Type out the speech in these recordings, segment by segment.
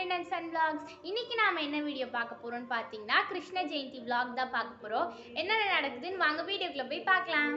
friend and son vlogs இன்னைக்கு நாம என்ன வீடியோ பார்க்க போறோம்னு பார்த்தீங்கன்னா கிருஷ்ண ஜெயந்தி vlog தான் பார்க்க போறோம் என்னென்ன நடக்குதுன்னு வாங்க வீடியோக்குள்ள போய் பார்க்கலாம்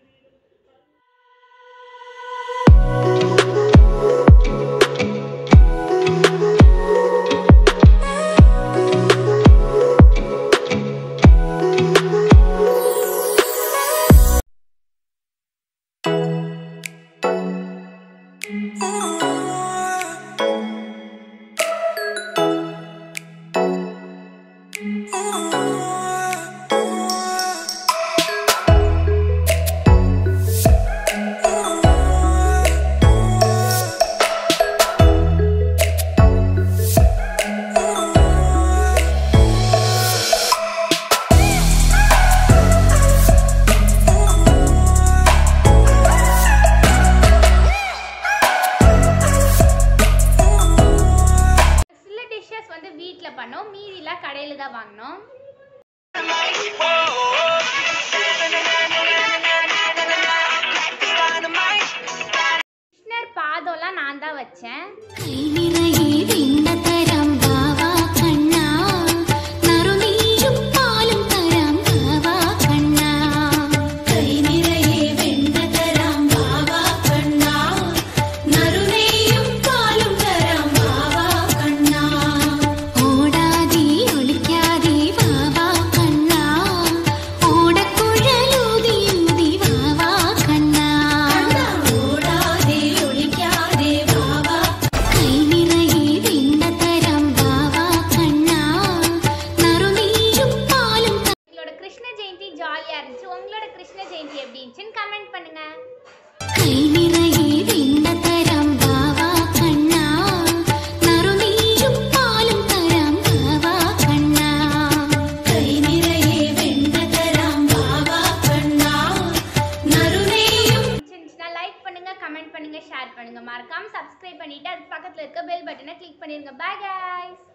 சில டிஷ்ஷஸ் வந்து வீட்டில் பண்ணோம் மீதிலாம் கடையில் தான் வாங்கினோம் கிருஷ்ணர் பாதம்லாம் நான் தான் வச்சேன் കൈ നിറയെ വെണ്ണ തരാം വാവാ കണ്ണാ നറുനീരും പാലും തരാം വാവാ കണ്ണാ കൈ നിറയെ വെണ്ണ തരാം വാവാ കണ്ണാ നറുനീരും പാലും തരാം വാവാ കണ്ണാ ഓടാതെ ഒളിക്കാതെ വാവാ കണ്ണാ ഓടക്കുഴലൂതി ഊതി വാവാ കണ്ണാ ഓടാതെ ഒളിക്കാതെ വാവാ കൈ നിറയെ വെണ്ണ തരാം വാവാ കണ്ണാ നറുനീരും പാലും எங்களோட கிருஷ்ண ஜெயந்தி ஜாலியாக இருந்துச்சு உங்களோட கிருஷ்ண ஜெயந்தி எப்படி இருந்துச்சுன்னு கமெண்ட் பண்ணுங்க കൈ നിറയെ വെണ്ണ തരാം വാവാ കണ്ണാ നറുനീരും പാലും തരാം വാവാ കണ്ണാ കൈ നിറയെ വെണ്ണ തരാം വാവാ കണ്ണാ നറുനീരും பிடிச்சிருந்துச்சுன்னா லைக் பண்ணுங்க கமெண்ட் பண்ணுங்க ஷேர் பண்ணுங்க மறக்காம சப்ஸ்கிரைப் பண்ணிட்டு அது பக்கத்துல இருக்க பெல் பட்டனை கிளிக் பண்ணிருங்க பாய் guys